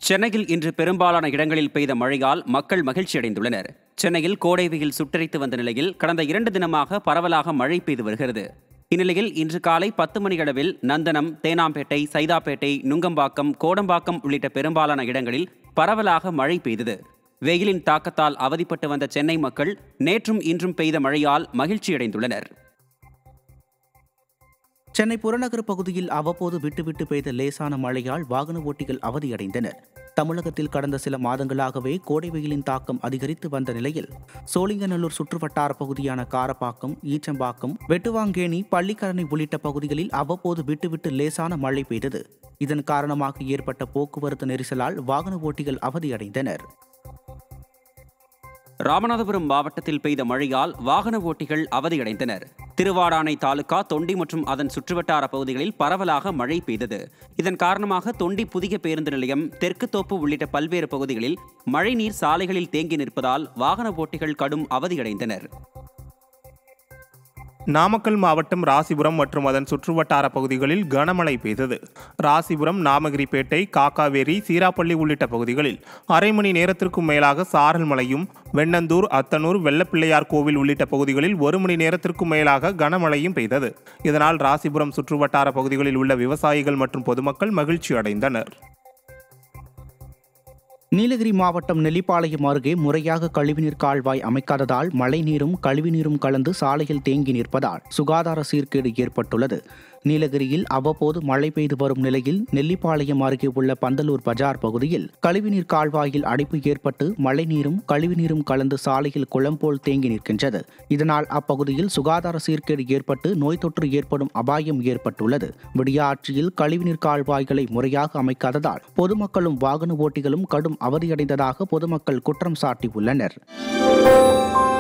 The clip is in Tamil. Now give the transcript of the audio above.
சென்னையில் இன்று பெரும்பாலான இடங்களில் பெய்த மழையால் மக்கள் மகிழ்ச்சியடைந்துள்ளனர் சென்னையில் கோடை வெயில் சுட்டரித்து வந்த நிலையில் கடந்த இரண்டு தினமாக பரவலாக மழை பெய்து வருகிறது இந்நிலையில் இன்று காலை பத்து மணியளவில் நந்தனம் தேனாம்பேட்டை சைதாப்பேட்டை நுங்கம்பாக்கம் கோடம்பாக்கம் உள்ளிட்ட பெரும்பாலான இடங்களில் பரவலாக மழை பெய்தது வெயிலின் தாக்கத்தால் அவதிப்பட்டு வந்த சென்னை மக்கள் நேற்றும் இன்றும் பெய்த மழையால் மகிழ்ச்சியடைந்துள்ளனர் சென்னை புறநகர் பகுதியில் அவ்வப்போது விட்டுவிட்டு பெய்த லேசான மழையால் வாகன ஓட்டிகள் அவதியடைந்தனர் தமிழகத்தில் கடந்த சில மாதங்களாகவே கோடை வெயிலின் தாக்கம் அதிகரித்து வந்த நிலையில் சோழிங்கநல்லூர் சுற்றுவட்டார பகுதியான காரப்பாக்கம் ஈச்சம்பாக்கம் வெட்டுவாங்கேணி பள்ளிக்கரணை உள்ளிட்ட பகுதிகளில் அவ்வப்போது விட்டுவிட்டு லேசான மழை பெய்தது இதன் காரணமாக ஏற்பட்ட போக்குவரத்து நெரிசலால் வாகன ஓட்டிகள் அவதியடைந்தனர் ராமநாதபுரம் மாவட்டத்தில் பெய்த மழையால் வாகன ஓட்டிகள் அவதியடைந்தனர் திருவாடானை தாலுகா தொண்டி மற்றும் அதன் சுற்றுவட்டார பகுதிகளில் பரவலாக மழை பெய்தது இதன் காரணமாக தொண்டி புதிய பேருந்து நிலையம் தெற்கு தோப்பு உள்ளிட்ட பல்வேறு பகுதிகளில் மழைநீர் சாலைகளில் தேங்கி நிற்பதால் வாகன ஓட்டிகள் கடும் அவதியடைந்தனர் நாமக்கல் மாவட்டம் ராசிபுரம் மற்றும் அதன் சுற்றுவட்டார பகுதிகளில் கனமழை பெய்தது ராசிபுரம் நாமகிரிப்பேட்டை காக்காவேரி சீராப்பள்ளி உள்ளிட்ட பகுதிகளில் அரை மணி நேரத்திற்கும் மேலாக சாரல் மழையும் வெண்ணந்தூர் அத்தனூர் வெள்ளப்பிள்ளையார் கோவில் உள்ளிட்ட பகுதிகளில் ஒரு மணி நேரத்திற்கும் மேலாக கனமழையும் பெய்தது இதனால் ராசிபுரம் சுற்றுவட்டார பகுதிகளில் உள்ள விவசாயிகள் மற்றும் பொதுமக்கள் மகிழ்ச்சி அடைந்தனர் நீலகிரி மாவட்டம் நெல்லிப்பாளையம் அருகே முறையாக கழிவுநீர் கால்வாய் அமைக்காததால் மழைநீரும் கழிவுநீரும் கலந்து சாலையில் தேங்கி நிற்பதால் சுகாதார சீர்கேடு ஏற்பட்டுள்ளது நீலகிரியில் அவ்வப்போது மழை பெய்து வரும் நிலையில் நெல்லிப்பாளையம் அருகே உள்ள பந்தலூர் பஜார் பகுதியில் கழிவுநீர் கால்வாயில் அடைப்பு ஏற்பட்டு மழைநீரும் கழிவுநீரும் கலந்து சாலையில் குளம் போல் தேங்கி நிற்கின்றது இதனால் அப்பகுதியில் சுகாதார சீர்கேடு ஏற்பட்டு நோய் தொற்று ஏற்படும் அபாயம் ஏற்பட்டுள்ளது விடியா ஆட்சியில் கழிவுநீர் கால்வாய்களை முறையாக அமைக்காததால் பொதுமக்களும் வாகன ஓட்டிகளும் கடும் அவதியடைந்ததாக பொதுமக்கள் குற்றம் சாட்டியுள்ளனர்